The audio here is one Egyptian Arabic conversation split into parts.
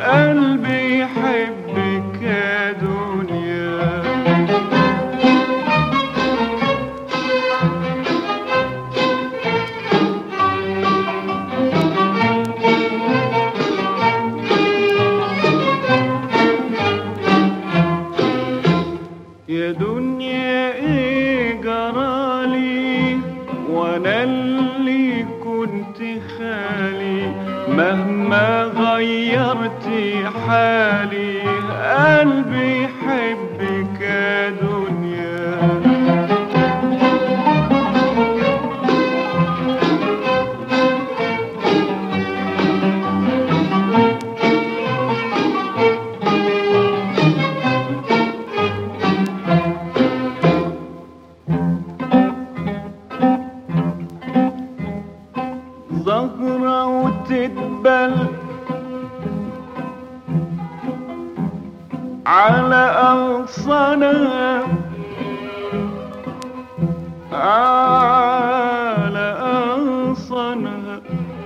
قلبي يحبك يا دنيا يا دنيا ايه جرالي وانا اللي كنت خالي مهما غيرت حالي قلبي يحبك يا دنيا زهرة وتدبل على أغصانها على أغصانها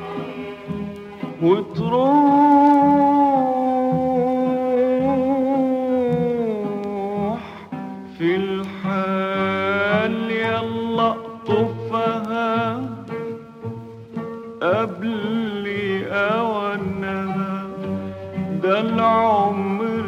وتروح في الحال يلا طفها قبل أوانها ده العمر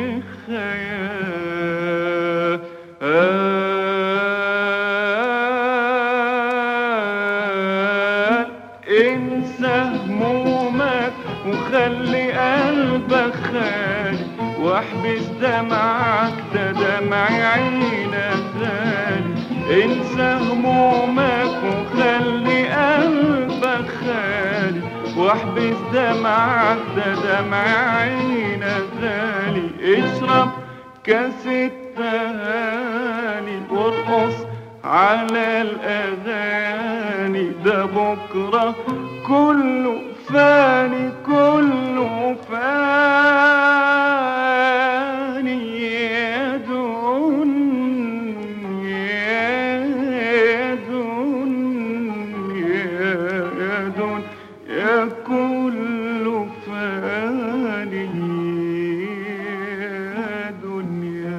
خيال انسى همومك وخلي قلبك خالي واحبس دمعك ده دمع عينك غالي انسى همومك وخلي قلبك خالي واحبس دمعك ده دمع عينك غالي اشرب كاس التهاني وارقص على الاغاني ده بكره كله فاني كله فاني يا دنيا يا دنيا يا دنيا كله فاني يا دنيا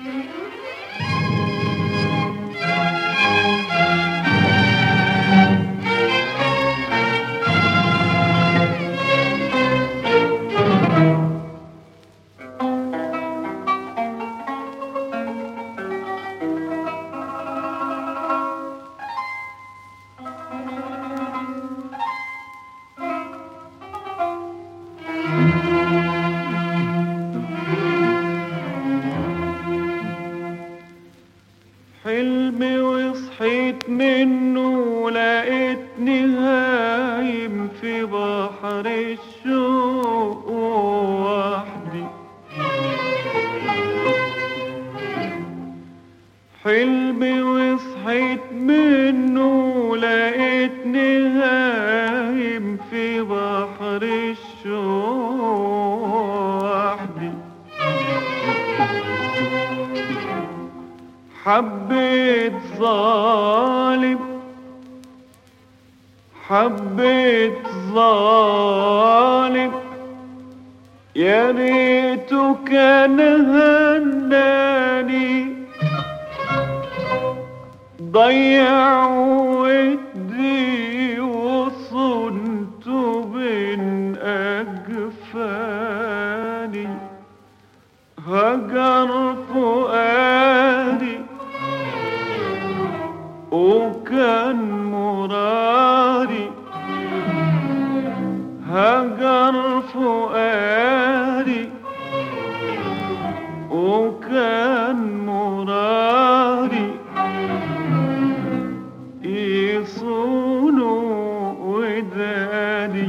حلمي وصحيت منه لقيتني هايم في بحر الشوق وحدي حلمي وصحيت منه لقيتني هايم في بحر الشوق وحدي حبيت ظالم حبيت ظالم يا ريته كان هناني ضيع ودي وصنت بين أجفاني هجر فؤادي وكان مرادي هجر فؤادي وكان مرادي يصونوا وداني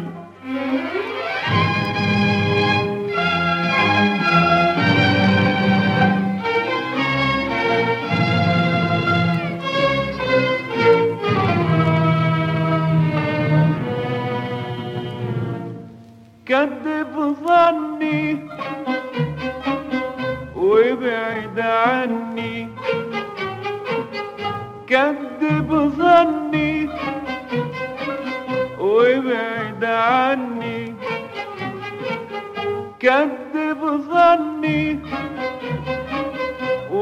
كذب ظني وابعد عني كذب ظني وابعد عني كذب ظني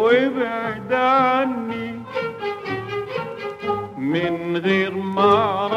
وابعد عني من غير ما